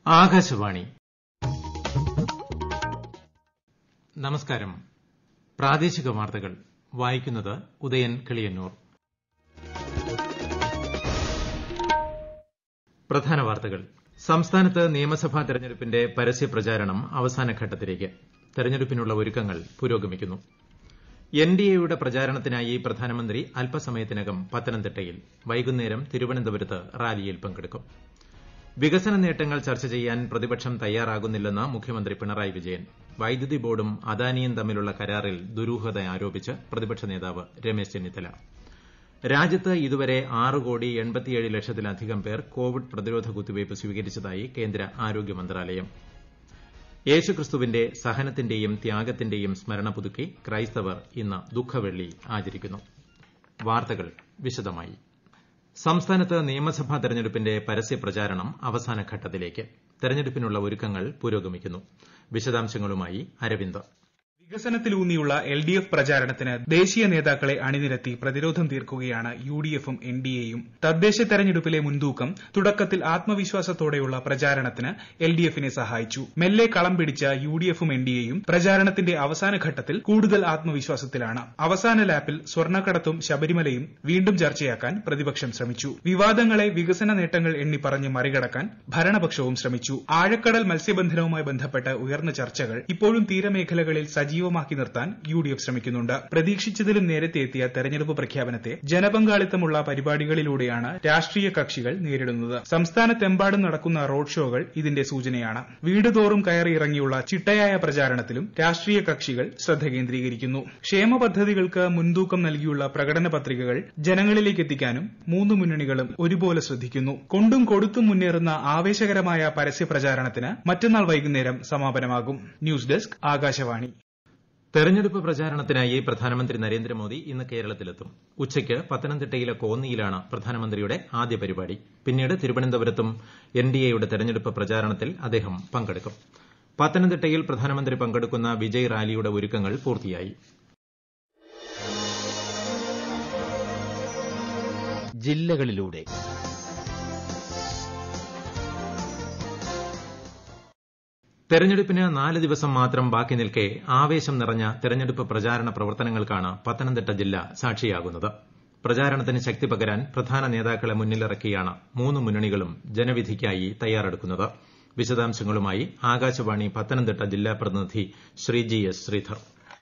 ആകാശവാണി നമസ്കാരം പ്രാദേശിക വാർത്തകൾ വായിക്കുന്നത് ഉദയൻ കിളിയന്നൂർ പ്രധാന വാർത്തകൾ സംസ്ഥാനത്ത് നിയമസഭാ തെരഞ്ഞെടുപ്പിന്റെ പരസ്യപ്രചാരണം അവസാനഘട്ടത്തിലേക്ക് തെരഞ്ഞെടുപ്പിനുള്ള ഒരുക്കങ്ങൾ പുരോഗമിക്കുന്നു എൻഡിഎയുടെ പ്രചാരണത്തിനായി പ്രധാനമന്ത്രി അല്പസമയത്തിനകം പത്തനംതിട്ടയിൽ വൈകുന്നേരം തിരുവനന്തപുരത്ത് റാലിയിൽ പങ്കെടുക്കും വികസന നേട്ടങ്ങൾ ചർച്ച ചെയ്യാൻ പ്രതിപക്ഷം തയ്യാറാകുന്നില്ലെന്ന് മുഖ്യമന്ത്രി പിണറായി വിജയൻ വൈദ്യുതി ബോർഡും അദാനിയും തമ്മിലുള്ള കരാറിൽ ദുരൂഹത ആരോപിച്ച് പ്രതിപക്ഷ നേതാവ് രമേശ് ചെന്നിത്തല രാജ്യത്ത് ഇതുവരെ ആറ് കോടി എൺപത്തിയേഴ് ലക്ഷത്തിലധികം പേർ കോവിഡ് പ്രതിരോധ കുത്തിവയ്പ് സ്വീകരിച്ചതായി കേന്ദ്ര ആരോഗ്യ മന്ത്രാലയം യേശുക്രിസ്തുവിന്റെ സഹനത്തിന്റെയും ത്യാഗത്തിന്റെയും സ്മരണ പുതുക്കി ക്രൈസ്തവർ ഇന്ന് ദുഃഖവെള്ളി ആചരിക്കുന്നു വാർത്തകൾ വിശദമായി സംസ്ഥാനത്ത് നിയമസഭാ തെരഞ്ഞെടുപ്പിന്റെ പരസ്യപ്രചാരണം അവസാനഘട്ടത്തിലേക്ക് തെരഞ്ഞെടുപ്പിനുള്ള ഒരുക്കങ്ങൾ പുരോഗമിക്കുന്നു വിശദാംശങ്ങളുമായി അരവിന്ദ് വികസനത്തിലൂന്നിയുള്ള എൽ ഡി എഫ് പ്രചാരണത്തിന് ദേശീയ നേതാക്കളെ അണിനിരത്തി പ്രതിരോധം തീർക്കുകയാണ് യു ഡി എഫും എൻ ഡി എയും തദ്ദേശ തെരഞ്ഞെടുപ്പിലെ മുൻതൂക്കം തുടക്കത്തിൽ ആത്മവിശ്വാസത്തോടെയുള്ള പ്രചാരണത്തിന് എൽ ഡി എഫിനെ സഹായിച്ചു മെല്ലെ കളം പിടിച്ച യു ഡി എഫും എൻ ഡി എയും പ്രചാരണത്തിന്റെ അവസാന ഘട്ടത്തിൽ കൂടുതൽ ആത്മവിശ്വാസത്തിലാണ് അവസാന ലാപ്പിൽ സ്വർണ്ണക്കടത്തും ശബരിമലയും വീണ്ടും ചർച്ചയാക്കാൻ പ്രതിപക്ഷം ശ്രമിച്ചു വിവാദങ്ങളെ വികസന നേട്ടങ്ങൾ എണ്ണി പറഞ്ഞ് മറികടക്കാൻ ഭരണപക്ഷവും ശ്രമിച്ചു ആഴക്കടൽ മത്സ്യബന്ധനവുമായി ബന്ധപ്പെട്ട് ഉയർന്ന ചർച്ചകൾ ഇപ്പോഴും തീരമേഖലകളിൽ സജീവമാക്കി നിർത്താൻ യു ഡി എഫ് ശ്രമിക്കുന്നുണ്ട് പ്രതീക്ഷിച്ചതിലും നേരത്തെ എത്തിയ തെരഞ്ഞെടുപ്പ് പ്രഖ്യാപനത്തെ ജനപങ്കാളിത്തമുള്ള പരിപാടികളിലൂടെയാണ് രാഷ്ട്രീയ കക്ഷികൾ നേരിടുന്നത് സംസ്ഥാനത്തെമ്പാടും നടക്കുന്ന റോഡ് ഷോകൾ ഇതിന്റെ സൂചനയാണ് വീട് തോറും കയറിയിറങ്ങിയുള്ള ചിട്ടയായ പ്രചാരണത്തിലും രാഷ്ട്രീയ കക്ഷികൾ ശ്രദ്ധ കേന്ദ്രീകരിക്കുന്നു ക്ഷേമ പദ്ധതികൾക്ക് മുൻതൂക്കം നൽകിയുള്ള പ്രകടന പത്രികകൾ ജനങ്ങളിലേക്ക് എത്തിക്കാനും മൂന്ന് മുന്നണികളും ഒരുപോലെ ശ്രദ്ധിക്കുന്നു കൊണ്ടും കൊടുത്തും മുന്നേറുന്ന ആവേശകരമായ പരസ്യ പ്രചാരണത്തിന് മറ്റന്നാൾ വൈകുന്നേരം സമാപനമാകും ന്യൂസ് ഡെസ്ക് ആകാശവാണി തെരഞ്ഞെടുപ്പ് പ്രചാരണത്തിനായി പ്രധാനമന്ത്രി നരേന്ദ്രമോദി ഇന്ന് കേരളത്തിലെത്തും ഉച്ചയ്ക്ക് പത്തനംതിട്ടയിലെ കോന്നിയിലാണ് പ്രധാനമന്ത്രിയുടെ ആദ്യ പരിപാടി പിന്നീട് തിരുവനന്തപുരത്തും എൻഡിഎയുടെ തെരഞ്ഞെടുപ്പ് പ്രചാരണത്തിൽ അദ്ദേഹം പങ്കെടുക്കും പത്തനംതിട്ടയിൽ പ്രധാനമന്ത്രി പങ്കെടുക്കുന്ന വിജയ് റാലിയുടെ ഒരുക്കങ്ങൾ പൂർത്തിയായി ജില്ലകളിലൂടെ തെരഞ്ഞെടുപ്പിന് നാല് ദിവസം മാത്രം ബാക്കി നിൽക്കെ ആവേശം നിറഞ്ഞ തെരഞ്ഞെടുപ്പ് പ്രചാരണ പ്രവർത്തനങ്ങൾക്കാണ് പത്തനംതിട്ട ജില്ല സാക്ഷിയാകുന്നത് പ്രചാരണത്തിന് ശക്തി പകരാൻ പ്രധാന നേതാക്കളെ മുന്നിലിറക്കിയാണ് മൂന്ന് മുന്നണികളും ജനവിധിക്കായി തയ്യാറെടുക്കുന്നത് വിശദാംശങ്ങളുമായി ആകാശവാണി പത്തനംതിട്ട ജില്ലാ പ്രതിനിധി Sreeji S Sreedhar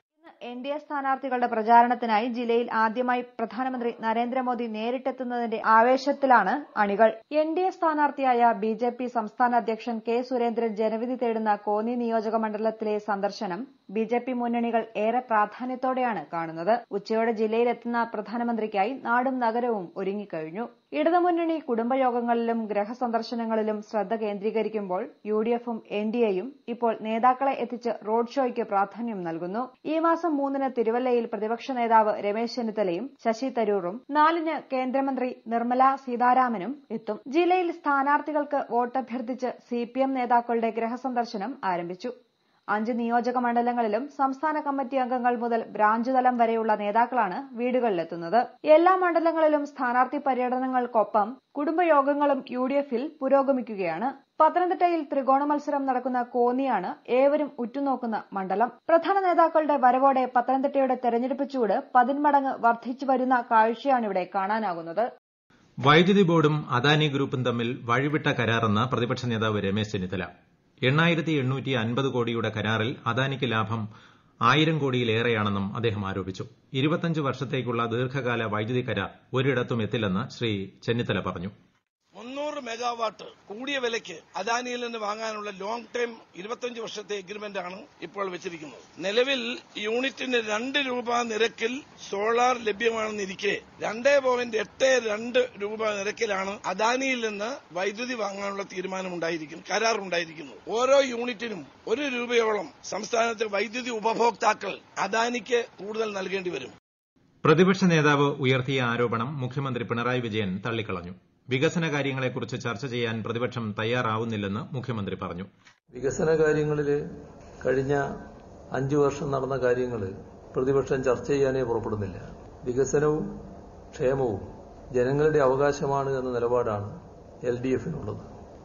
N D A സ്ഥാനാർത്ഥികളുടെ പ്രചാരണത്തിനായി ജില്ലയിൽ ആദ്യമായി പ്രധാനമന്ത്രി നരേന്ദ്രമോദി നേരിട്ടെത്തുന്നതിന്റെ ആവേശത്തിലാണ് അണികൾ എൻ ഡി എ സ്ഥാനാർത്ഥിയായ ബി ജെ പി സംസ്ഥാന അധ്യക്ഷൻ കെ സുരേന്ദ്രൻ ജനവിധി തേടുന്ന കോന്നി നിയോജക മണ്ഡലത്തിലെ സന്ദർശനം ബി ജെ പി മുന്നണികൾ ഏറെ പ്രാധാന്യത്തോടെയാണ് കാണുന്നത് ഉച്ചയോടെ ജില്ലയിലെത്തുന്ന പ്രധാനമന്ത്രിക്കായി നാടും നഗരവും ഒരുങ്ങിക്കഴിഞ്ഞു ഇടതുമുന്നണി കുടുംബയോഗങ്ങളിലും ഗ്രഹസന്ദർശനങ്ങളിലും ശ്രദ്ധ കേന്ദ്രീകരിക്കുമ്പോൾ യു ഡി എഫും എൻ ഡി എയും ഇപ്പോൾ നേതാക്കളെ എത്തിച്ച് റോഡ് ഷോയ്ക്ക് പ്രാധാന്യം നൽകുന്നു ഈ മാസം മൂന്നിന് തിരുവല്ലയിൽ പ്രതിപക്ഷ നേതാവ് രമേശ് ചെന്നിത്തലയും ശശി തരൂറും നാലിന് കേന്ദ്രമന്ത്രി നിർമ്മല സീതാരാമനും എത്തും ജില്ലയിൽ സ്ഥാനാർത്ഥികൾക്ക് വോട്ടഭ്യർത്ഥിച്ച് സി പി എം നേതാക്കളുടെ ഗ്രഹസന്ദർശനം ആരംഭിച്ചു അഞ്ച് നിയോജക മണ്ഡലങ്ങളിലും സംസ്ഥാന കമ്മിറ്റി അംഗങ്ങൾ മുതൽ ബ്രാഞ്ച് തലം വരെയുള്ള നേതാക്കളാണ് വീടുകളിലെത്തുന്നത് എല്ലാ മണ്ഡലങ്ങളിലും സ്ഥാനാർത്ഥി പര്യടനങ്ങൾക്കൊപ്പം കുടുംബയോഗങ്ങളും യു ഡി എഫിൽ പുരോഗമിക്കുകയാണ് പത്തനംതിട്ടയിൽ ത്രികോണ മത്സരം നടക്കുന്ന കോന്നിയാണ് ഏവരും ഉറ്റുനോക്കുന്ന മണ്ഡലം പ്രധാന നേതാക്കളുടെ വരവോടെ പത്തനംതിട്ടയുടെ തെരഞ്ഞെടുപ്പ് ചൂട് പതിന്മടങ്ങ് വർദ്ധിച്ചു വരുന്ന കാഴ്ചയാണിവിടെ കാണാനാകുന്നത് വൈദ്യുതി ബോർഡും അദാനി ഗ്രൂപ്പും തമ്മിൽ വഴിവിട്ട കരാറെന്ന് പ്രതിപക്ഷ നേതാവ് രമേശ് ചെന്നിത്തല എണ്ണായിരത്തി എണ്ണൂറ്റി അൻപത് കോടിയുടെ കരാറിൽ അദാനിക്ക് ലാഭം ആയിരം കോടിയിലേറെയാണെന്നും അദ്ദേഹം ആരോപിച്ചു ഇരുപത്തഞ്ച് വർഷത്തേക്കുള്ള ദീർഘകാല വൈദ്യുതി കരാർ ഒരിടത്തും എത്തില്ലെന്ന് ശ്രീ ചെന്നിത്തല പറഞ്ഞു മുന്നൂറ് മെഗാവാട്ട് കൂടിയ വിലയ്ക്ക് അദാനിയിൽ നിന്ന് വാങ്ങാനുള്ള ലോങ് ടൈം ഇരുപത്തഞ്ച് വർഷത്തെ എഗ്രിമെന്റ് ആണ് ഇപ്പോൾ വെച്ചിരിക്കുന്നത് നിലവിൽ യൂണിറ്റിന് രണ്ട് രൂപ നിരക്കിൽ സോളാർ ലഭ്യമാണെന്നിരിക്കെ രണ്ട് പോയിന്റ് എട്ട് രണ്ട് രൂപ നിരക്കിലാണ് അദാനിയിൽ നിന്ന് വൈദ്യുതി വാങ്ങാനുള്ള തീരുമാനമുണ്ടായിരിക്കുന്നത് കരാർ ഉണ്ടായിരിക്കുന്നത് ഓരോ യൂണിറ്റിനും ഒരു രൂപയോളം സംസ്ഥാനത്തെ വൈദ്യുതി ഉപഭോക്താക്കൾ അദാനിക്ക് കൂടുതൽ നൽകേണ്ടി വരും പ്രതിപക്ഷ നേതാവ് ഉയർത്തിയ ആരോപണം മുഖ്യമന്ത്രി പിണറായി വിജയൻ തള്ളിക്കളഞ്ഞു വികസന കാര്യങ്ങളെക്കുറിച്ച് ചർച്ച ചെയ്യാൻ പ്രതിപക്ഷം തയ്യാറാവുന്നില്ലെന്ന് മുഖ്യമന്ത്രി പറഞ്ഞു വികസന കാര്യങ്ങളിൽ കഴിഞ്ഞ അഞ്ചു വർഷം നടന്ന കാര്യങ്ങൾ പ്രതിപക്ഷം ചർച്ച ചെയ്യാനേ പുറപ്പെടുന്നില്ല വികസനവും ക്ഷേമവും ജനങ്ങളുടെ അവകാശമാണ് എന്ന നിലപാടാണ് എൽ ഡി എഫിനുള്ളത്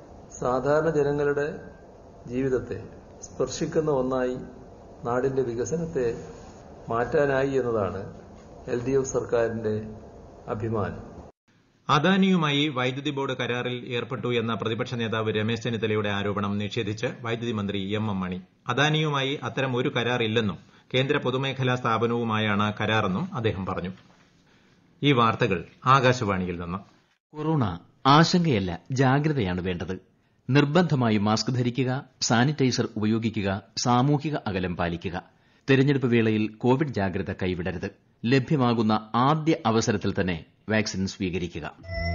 സാധാരണ ജനങ്ങളുടെ ജീവിതത്തെ സ്പർശിക്കുന്ന ഒന്നായി നാടിന്റെ വികസനത്തെ മാറ്റാനായി എന്നതാണ് എൽ ഡി എഫ് സർക്കാരിന്റെ അഭിമാനം അദാനിയുമായി വൈദ്യുതി ബോർഡ് കരാറിൽ ഏർപ്പെട്ടു എന്ന പ്രതിപക്ഷ നേതാവ് രമേശ് ചെന്നിത്തലയുടെ ആരോപണം നിഷേധിച്ച് വൈദ്യുതി മന്ത്രി എം എം മണി അദാനിയുമായി അത്തരം ഒരു കരാർ ഇല്ലെന്നും കേന്ദ്ര പൊതുമേഖലാ സ്ഥാപനവുമായാണ് കരാറെന്നും അദ്ദേഹം പറഞ്ഞു ഈ വാർത്തകൾ ആകാശവാണിയിൽ നിന്ന് കൊറോണ ആശങ്കയല്ല ജാഗ്രതയാണ് വേണ്ടത് നിർബന്ധമായി മാസ്ക് ധരിക്കുക സാനിറ്റൈസർ ഉപയോഗിക്കുക സാമൂഹിക അകലം പാലിക്കുക തെരഞ്ഞെടുപ്പ് വേളയിൽ കോവിഡ് ജാഗ്രത കൈവിടരുത് ലഭ്യമാകുന്ന ആദ്യ അവസരത്തിൽ തന്നെ വാക്സിൻ സ്വീകരിക്കുക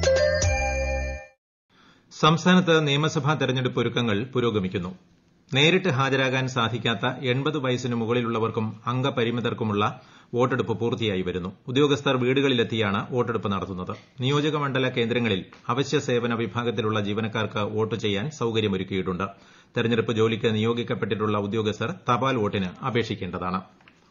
സംസ്ഥാനത്ത് നിയമസഭാ തെരഞ്ഞെടുപ്പ് ഒരുക്കങ്ങൾ പുരോഗമിക്കുന്നു നേരിട്ട് ഹാജരാകാൻ സാധിക്കാത്ത എൺപത് വയസ്സിന് മുകളിലുള്ളവർക്കും അംഗപരിമിതർക്കുമുള്ള വോട്ടെടുപ്പ് പൂർത്തിയായി വരുന്നു ഉദ്യോഗസ്ഥർ വീടുകളിലെത്തിയാണ് വോട്ടെടുപ്പ് നടത്തുന്നത് നിയോജക മണ്ഡല കേന്ദ്രങ്ങളിൽ അവശ്യ സേവന വിഭാഗത്തിലുള്ള ജീവനക്കാർക്ക് വോട്ട് ചെയ്യാൻ സൌകര്യമൊരുക്കിയിട്ടുണ്ട് തെരഞ്ഞെടുപ്പ് ജോലിക്ക് നിയോഗിക്കപ്പെട്ടിട്ടുള്ള ഉദ്യോഗസ്ഥർ തപാൽ വോട്ടിന് അപേക്ഷിക്കേണ്ടതാണ്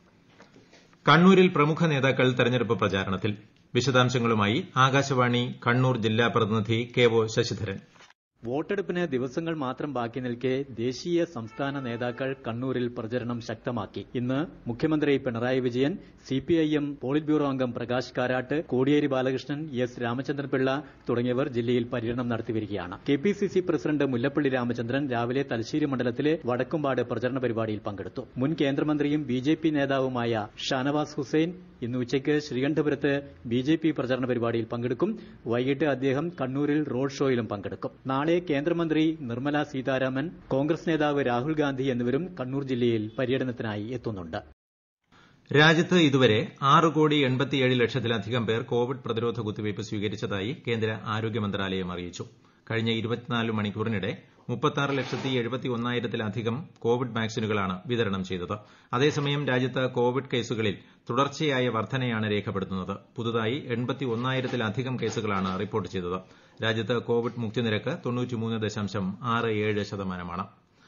കണ്ണൂരിൽ പ്രമുഖ നേതാക്കൾ തെരഞ്ഞെടുപ്പ് പ്രചാരണത്തിൽ വിശദാംശങ്ങളുമായി ആകാശവാണി കണ്ണൂർ ജില്ലാ പ്രതിനിധി കെ ഒ ശശിധരൻ വോട്ടെടുപ്പിന് ദിവസങ്ങൾ മാത്രം ബാക്കി നിൽക്കെ ദേശീയ സംസ്ഥാന നേതാക്കൾ കണ്ണൂരിൽ പ്രചരണം ശക്തമാക്കി ഇന്ന് മുഖ്യമന്ത്രി Pinarayi Vijayan CPIM polit bureau അംഗം പ്രകാശ് കാരാട്ട് കോടിയേരി ബാലകൃഷ്ണൻ എസ് രാമചന്ദ്രൻപിള്ള തുടങ്ങിയവർ ജില്ലയിൽ പര്യടനം നടത്തിവരികയാണ് K P C C president Mullappally Ramachandran രാവിലെ തലശ്ശേരി മണ്ഡലത്തിലെ വടക്കുംപാട് പ്രചരണ പരിപാടിയിൽ പങ്കെടുത്തു മുൻ കേന്ദ്രമന്ത്രിയും ബി ജെ പി നേതാവുമായ ഷാനവാസ് ഹുസൈൻ ഇന്ന് ഉച്ചയ്ക്ക് ശ്രീകണ്ഠപുരത്ത് ബി ജെ പി പ്രചരണ പരിപാടിയിൽ പങ്കെടുക്കും വൈകിട്ട് അദ്ദേഹം കണ്ണൂരിൽ റോഡ് ഷോയിലും പങ്കെടുക്കും നാളെ കേന്ദ്രമന്ത്രി നിർമ്മല സീതാരാമൻ കോൺഗ്രസ് നേതാവ് രാഹുൽ ഗാന്ധി എന്നിവരും കണ്ണൂർ ജില്ലയിൽ പര്യടനത്തിനായി എത്തുന്നുണ്ട് രാജ്യത്ത് ഇതുവരെ ആറ് കോടി എൺപത്തിയേഴ് ലക്ഷത്തിലധികം പേർ കോവിഡ് പ്രതിരോധ കുത്തിവയ്പ് സ്വീകരിച്ചതായി കേന്ദ്ര ആരോഗ്യ മന്ത്രാലയം അറിയിച്ചു കഴിഞ്ഞ ഇരുപത്തിനാല് മണിക്കൂറിനിടെ മുപ്പത്താറ് ലക്ഷത്തി എഴുപത്തി ഒന്നായിരത്തിലധികം കോവിഡ് വാക്സിനുകളാണ് വിതരണം ചെയ്തത് അതേസമയം രാജ്യത്ത് കോവിഡ് കേസുകളിൽ തുടർച്ചയായ വർധനയാണ് രേഖപ്പെടുത്തുന്നത് പുതുതായി എൺപത്തി ഒന്നായിരത്തിലധികം കേസുകളാണ് റിപ്പോർട്ട് ചെയ്തത് രാജ്യത്ത് കോവിഡ് മുക്തിനിരക്ക് തൊണ്ണൂറ്റിമൂന്ന് ദശാംശം ആറ് ഏഴ് ശതമാനമാണ്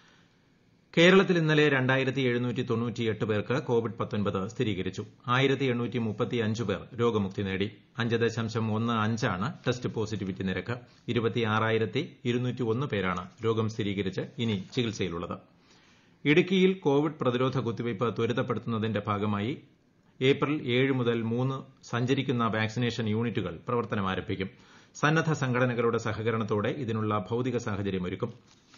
കേരളത്തിൽ ഇന്നലെ രണ്ടായിരത്തി എഴുന്നൂറ്റി തൊണ്ണൂറ്റിയെട്ട് പേർക്ക് കോവിഡ് പത്തൊൻപത് സ്ഥിരീകരിച്ചു ആയിരത്തി എണ്ണൂറ്റി മുപ്പത്തിയഞ്ച് പേർ രോഗമുക്തി നേടി അഞ്ച് ദശാംശം ഒന്ന് അഞ്ചാണ് ടെസ്റ്റ് പോസിറ്റിവിറ്റി നിരക്ക് ഇരുപത്തിയാറായിരത്തി ഇരുന്നൂറ്റി ഒന്ന് പേരാണ് രോഗം സ്ഥിരീകരിച്ച് ഇനി ചികിത്സയിലുള്ളത് ഇടുക്കിയിൽ കോവിഡ് പ്രതിരോധ കുത്തിവയ്പ് ത്വരിതപ്പെടുത്തുന്നതിന്റെ ഭാഗമായി ഏപ്രിൽ ഏഴ് മുതൽ മൂന്ന് സഞ്ചരിക്കുന്ന വാക്സിനേഷൻ യൂണിറ്റുകൾ പ്രവർത്തനം ആരംഭിക്കും സന്നദ്ധ സംഘടനകളുടെ സഹകരണത്തോടെ ഇതിനുള്ള ഭൌതിക സാഹചര്യമൊരുക്കും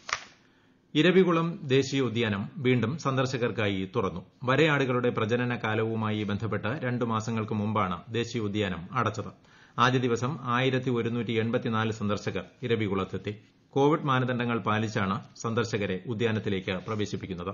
ഇരവികുളം ദേശീയോദ്യാനം വീണ്ടും സന്ദർശകർക്കായി തുറന്നു വരയാടുകളുടെ പ്രജനന കാലവുമായി ബന്ധപ്പെട്ട് രണ്ടു മാസങ്ങൾക്ക് മുമ്പാണ് ദേശീയോദ്യാനം അടച്ചത് ആദ്യ ദിവസം ആയിരത്തി ഒരുന്നൂറ്റി എൺപത്തിനാല് സന്ദർശകർ ഇരവികുളത്തെത്തി കോവിഡ് മാനദണ്ഡങ്ങൾ പാലിച്ചാണ് സന്ദർശകരെ ഉദ്യാനത്തിലേക്ക് പ്രവേശിപ്പിക്കുന്നത്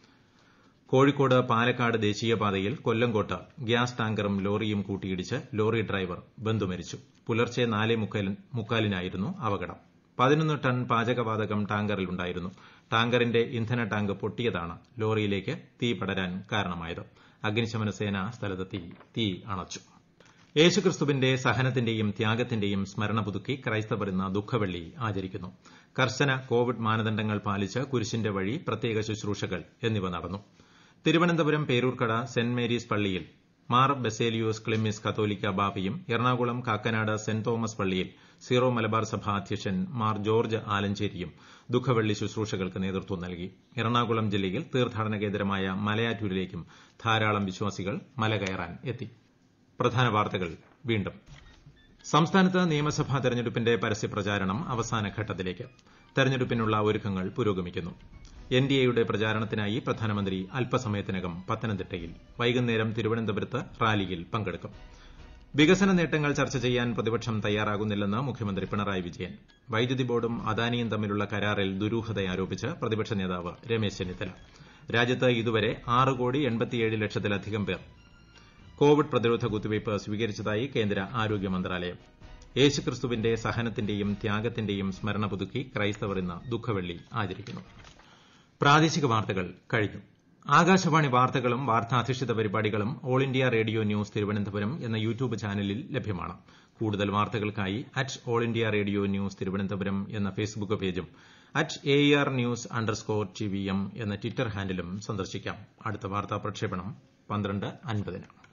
കോഴിക്കോട് പാലക്കാട് ദേശീയപാതയിൽ കൊല്ലങ്കോട്ട് ഗ്യാസ് ടാങ്കറും ലോറിയും കൂട്ടിയിടിച്ച് ലോറി ഡ്രൈവർ ബന്ധുമരിച്ചു പുലർച്ചെ നാലേ മുക്കാലിനായിരുന്നു അപകടം പതിനൊന്ന് ടൺ പാചകവാതകം ടാങ്കറിലുണ്ടായിരുന്നു ടാങ്കറിന്റെ ഇന്ധന ടാങ്ക് പൊട്ടിയതാണ് ലോറിയിലേക്ക് തീ പടരാൻ കാരണമായത് അഗ്നിശമന സേന സ്ഥലത്തെത്തി തീ അണച്ചു യേശുക്രിസ്തുവിന്റെ സഹനത്തിന്റെയും ത്യാഗത്തിന്റെയും സ്മരണ പുതുക്കി ക്രൈസ്തവർ ഇന്ന് ദുഃഖവെള്ളി ആചരിക്കുന്നു കർശന കോവിഡ് മാനദണ്ഡങ്ങൾ പാലിച്ച് കുരിശിന്റെ വഴി പ്രത്യേക ശുശ്രൂഷകൾ എന്നിവ നടന്നു തിരുവനന്തപുരം പേരൂർക്കട സെന്റ് മേരീസ് പള്ളിയിൽ മാർ ബെസേലിയോസ് ക്ലിമ്മിസ് കത്തോലിക്ക ബാബയും എറണാകുളം കാക്കനാട് സെന്റ് തോമസ് പള്ളിയിൽ സീറോ മലബാർ സഭ അധ്യക്ഷൻ മാർ ജോർജ് ആലഞ്ചേരിയും ദുഃഖവെള്ളി ശുശ്രൂഷകൾക്ക് നേതൃത്വം നൽകി എറണാകുളം ജില്ലയിൽ തീർത്ഥാടന കേന്ദ്രമായ മലയാറ്റൂരിലേക്കും ധാരാളം വിശ്വാസികൾ മല കയറാൻ എത്തി പ്രധാന വാർത്തകൾ വീണ്ടും സംസ്ഥാനത്ത് നിയമസഭാ തെരഞ്ഞെടുപ്പിന്റെ പരസ്യപ്രചാരണം അവസാന ഘട്ടത്തിലേക്ക് തെരഞ്ഞെടുപ്പിനുള്ള ഒരുക്കങ്ങൾ പുരോഗമിക്കുന്നു എൻ ഡി എയുടെ പ്രചാരണത്തിനായി പ്രധാനമന്ത്രി അല്പസമയത്തിനകം പത്തനംതിട്ടയിൽ വൈകുന്നേരം തിരുവനന്തപുരത്ത് റാലിയിൽ പങ്കെടുക്കും വികസന നേട്ടങ്ങൾ ചർച്ച ചെയ്യാൻ പ്രതിപക്ഷം തയ്യാറാകുന്നില്ലെന്ന് മുഖ്യമന്ത്രി പിണറായി വിജയൻ വൈദ്യുതി ബോർഡും അദാനിയും തമ്മിലുള്ള കരാറിൽ ദുരൂഹത ആരോപിച്ച് പ്രതിപക്ഷ നേതാവ് രമേശ് ചെന്നിത്തല രാജ്യത്ത് ഇതുവരെ ആറ് കോടി എൺപത്തിയേഴ് ലക്ഷത്തിലധികം പേർ കോവിഡ് പ്രതിരോധ കുത്തിവയ്പ് സ്വീകരിച്ചതായി കേന്ദ്ര ആരോഗ്യ മന്ത്രാലയം യേശുക്രിസ്തുവിന്റെ സഹനത്തിന്റെയും ത്യാഗത്തിന്റെയും സ്മരണ പുതുക്കി ക്രൈസ്തവർ ഇന്ന് ദുഃഖവെള്ളി ആചരിക്കുന്നു പ്രാദേശിക വാർത്തകൾ കഴിഞ്ഞു ആകാശവാണി വാർത്തകളും വാർത്താധിഷ്ഠിത പരിപാടികളും all India radio news Thiruvananthapuram എന്ന യൂട്യൂബ് ചാനലിൽ ലഭ്യമാണ് കൂടുതൽ വാർത്തകൾക്കായി at all India radio news Thiruvananthapuram എന്ന ഫേസ്ബുക്ക് പേജും at A R news underscore T V M എന്ന ട്വിറ്റർ ഹാൻഡിലും സന്ദർശിക്കാം അടുത്ത വാർത്താ പ്രക്ഷേപണം പന്ത്രണ്ട് അൻപതിന്